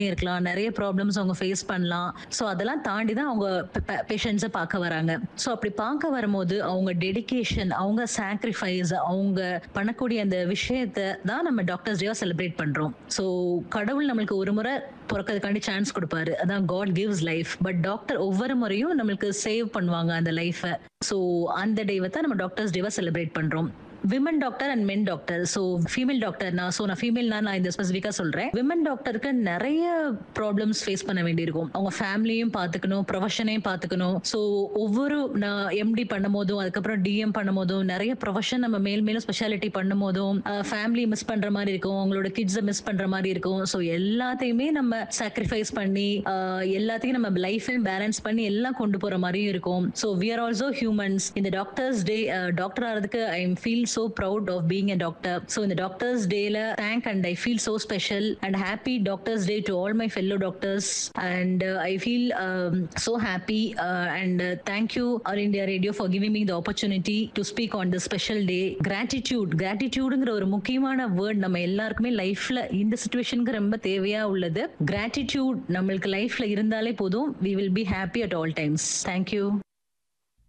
இருக்கலாம் நிறைய ப்ராப்ளம்ஸ் அவங்க ஃபேஸ் பண்ணலாம் ஸோ அதெல்லாம் தாண்டி தான் அவங்க பேஷண்ட்ஸை பார்க்க வராங்க ஸோ அப்படி பார்க்க வரும்போது அவங்க டெடிகேஷன் அவங்க சாக்ரிஃபைஸ் அவங்க பண்ணக்கூடிய அந்த விஷயத்தை தான் நம்ம டாக்டர்ஸ் டேவா செலிப்ரேட் பண்றோம் ஸோ கடவுள் நம்மளுக்கு ஒரு முறை பிறக்கிறதுக்காண்டி சான்ஸ் கொடுப்பாரு அதான் God gives life but doctor ஒவ்வொரு முறையும் நம்மளுக்கு சேவ் பண்ணுவாங்க அந்த லைஃபை ஸோ அந்த டேவை தான் நம்ம டாக்டர்ஸ் டேவா செலிப்ரேட் பண்றோம் women doctor and men doctor so female doctor நான் ஸோ நான் ஃபீமேல்னா நான் இந்த ஸ்பெசிஃபிக்காக சொல்கிறேன் விமன் டாக்டருக்கு நிறைய ப்ராப்ளம்ஸ் ஃபேஸ் பண்ண வேண்டியிருக்கும் அவங்க ஃபேமிலியும் பார்த்துக்கணும் ப்ரொஃபஷனையும் பார்த்துக்கணும் ஸோ ஒவ்வொரு நான் எம்டி பண்ணும் போதும் அதுக்கப்புறம் டிஎம் பண்ணும் போதும் நிறைய ப்ரொஃபஷன் நம்ம மேல் மேலும் ஸ்பெஷாலிட்டி பண்ணும் போதும் ஃபேமிலி மிஸ் பண்ணுற மாதிரி இருக்கும் அவங்களோட கிட்ஸை மிஸ் பண்ணுற மாதிரி இருக்கும் ஸோ எல்லாத்தையுமே நம்ம சாக்ரிஃபைஸ் பண்ணி ஆஹ் எல்லாத்தையும் நம்ம லைஃபையும் பேலன்ஸ் பண்ணி எல்லாம் கொண்டு போகிற மாதிரியும் இருக்கும் so we are also humans இந்த டாக்டர்ஸ் டே டாக்டர் ஆகிறதுக்கு I am feel so proud of being a doctor. So in the Doctors Day, la, thank and I feel so special and happy Doctors Day to all my fellow doctors. And uh, I feel um, so happy uh, and uh, thank you All India Radio for giving me the opportunity to speak on this special day. Gratitude, gratitudeங்கிற ஒரு முக்கியமான word நம்ம எல்லாருக்குமே லைஃப்ல இந்த சுச்சுவேஷனுக்கு ரொம்ப தேவையா உள்ளது கிராட்டிடியூட் நம்மளுக்கு லைஃப்ல இருந்தாலே போதும் we will be happy at all times thank you